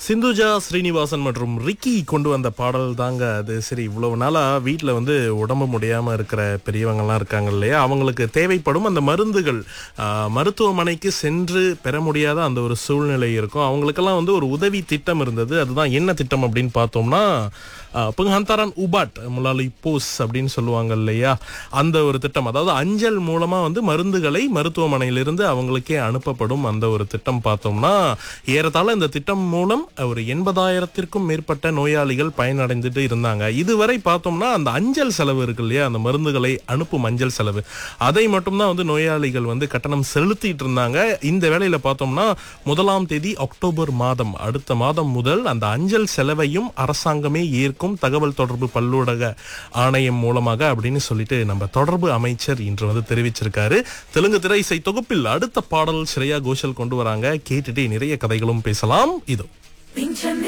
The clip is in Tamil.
சிந்துஜா ஸ்ரீனிவாசன் மற்றும் ரிக்கி கொண்டு வந்த பாடல் தாங்க அது சரி இவ்வளவு நாளா வீட்டில் வந்து உடம்பு முடியாம இருக்கிற பெரியவங்கலாம் இருக்காங்க இல்லையா அவங்களுக்கு தேவைப்படும் அந்த மருந்துகள் ஆஹ், மருத்துவமனைக்கு சென்று பெற முடியாத அந்த ஒரு சூழ்நிலை இருக்கும் அவங்களுக்கெல்லாம் வந்து ஒரு உதவி திட்டம் இருந்தது அதுதான் என்ன திட்டம் அப்படின்னு பார்த்தோம்னா புங்ஹந்தாரான் உபாட் முலாலி போஸ் அப்படின்னு சொல்லுவாங்க இல்லையா அந்த ஒரு திட்டம் அதாவது அஞ்சல் மூலமா வந்து மருந்துகளை மருத்துவமனையிலிருந்து அவங்களுக்கே அனுப்பப்படும் அந்த ஒரு திட்டம் பார்த்தோம்னா ஏறத்தாழ இந்த திட்டம் மூலம் ஒரு எண்பதாயிரத்திற்கும் மேற்பட்ட நோயாளிகள் பயனடைந்துட்டு இருந்தாங்க இதுவரை பார்த்தோம்னா அந்த அஞ்சல் செலவு இருக்கு இல்லையா அந்த மருந்துகளை அனுப்பும் அஞ்சல் செலவு அதை மட்டும்தான் வந்து நோயாளிகள் வந்து கட்டணம் செலுத்திட்டு இருந்தாங்க இந்த வேளையில பார்த்தோம்னா முதலாம் தேதி அக்டோபர் மாதம் அடுத்த மாதம் முதல் அந்த அஞ்சல் செலவையும் அரசாங்கமே ஏற்கும் தகவல் தொடர்பு பல்லூடக ஆணையம் மூலமாக அப்படின்னு சொல்லிட்டு நம்ம தொடர்பு அமைச்சர் இன்று வந்து தெரிவிச்சிருக்காரு தெலுங்கு திரை இசை தொகுப்பில் அடுத்த பாடல் ஸ்ரேயா கோஷல் கொண்டு வராங்க கேட்டுட்டு நிறைய கதைகளும் பேசலாம் இதோ